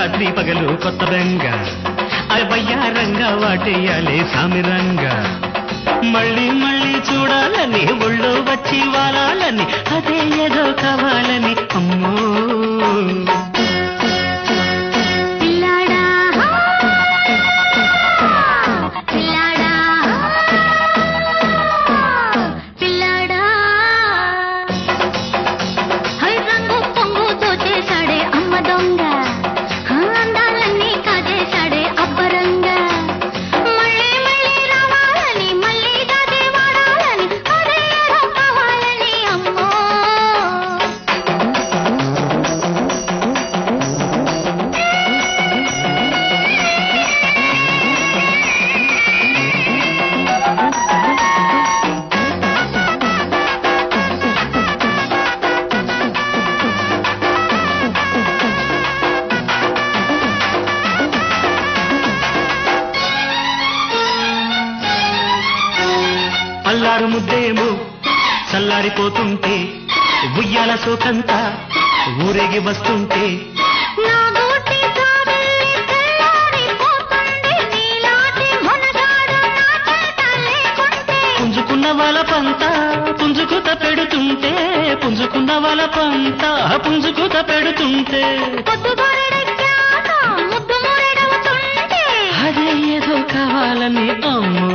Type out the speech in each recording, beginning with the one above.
రాత్రి పగలు కొత్త బెంగ అయ్యారంగా వాటేయాలి సామిరంగా మళ్ళీ మళ్ళీ చూడాలని ఒళ్ళో వచ్చి వాలాలని అదే ఏదో కావాలని అమ్మో పిల్లాడా పిల్లాడా పిల్లాడా హై రంగు పొంగు దోచేశాడే అమ్మ దొంగ హా, అందాలన్నీ కాజేశాడే అబ్బరంగా మళ్ళీ మళ్ళీ రావాలని మళ్ళీ దాటి వాడాలని అదే ఏదో కావాలని అమ్మో అల్లారు ముద్దేమో చల్లారిపోతుంటే ఉయ్యాల సోకంతా ఊరేగి వస్తుంటే నా గూటి జాబిల్లి తెల్లారిపోతుంది నీలాంటి మొనగాడు నా చేత లేకుంటే పుంజుకున్న వాళ్ళ పంత పుంజుకుత పెడుతుంటే పుంజుకున్న వాళ్ళ పంత పుంజుకుత పెడుతుంటే పొద్దుగొరడెక్కాక ముద్దు మురడవుతుంటే అదే ఏదో కావాలని అమ్మో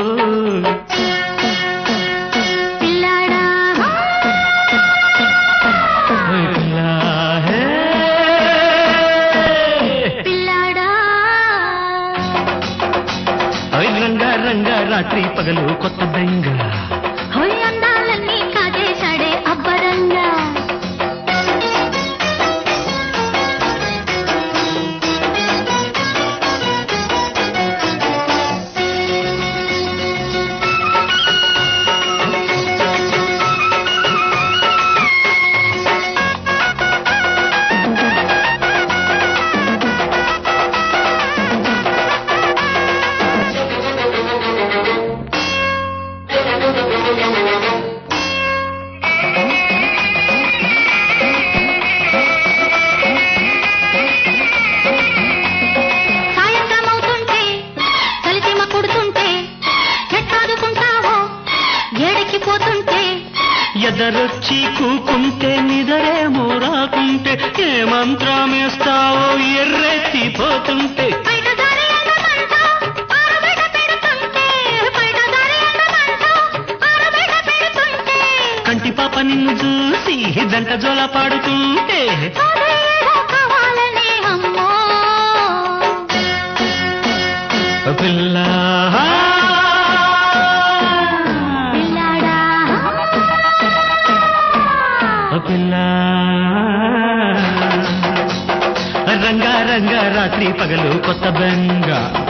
పిల్లాడా పిల్లా, హే. పిల్లాడా ఓయ్ రంగా రంగా రాత్రి పగలు కొత్త బెంగ హోయ్ అందాలన్నీ కాజేశాడే అబ్బరంగా సాయంత్రం అవుతుంటే కలిసిమ కుడుతుంటే ఎట్టాదుకుంటావో ఏడకి పోతుంటే ఎదరొచ్చి కూకుంటే నిదరేమో రాకుంటే ఏ మంత్రమేస్తావో ఎర్రెత్తిపోతుంటే బయట దారి ఎండమంట, ఆరబెట్ట పెడుతుంటే, బయట దారి ఎండమంట, ఆరబెట్ట పెడుతుంటే, కంటి పాప నిన్ను చూసి దంట జోల పాడుతుంటే అదేదో కావాలనే అమ్మో. పిల్ల పిల్లాడా, పిల్ల రంగా రంగా రాత్రి పగలు కొత్త బెంగ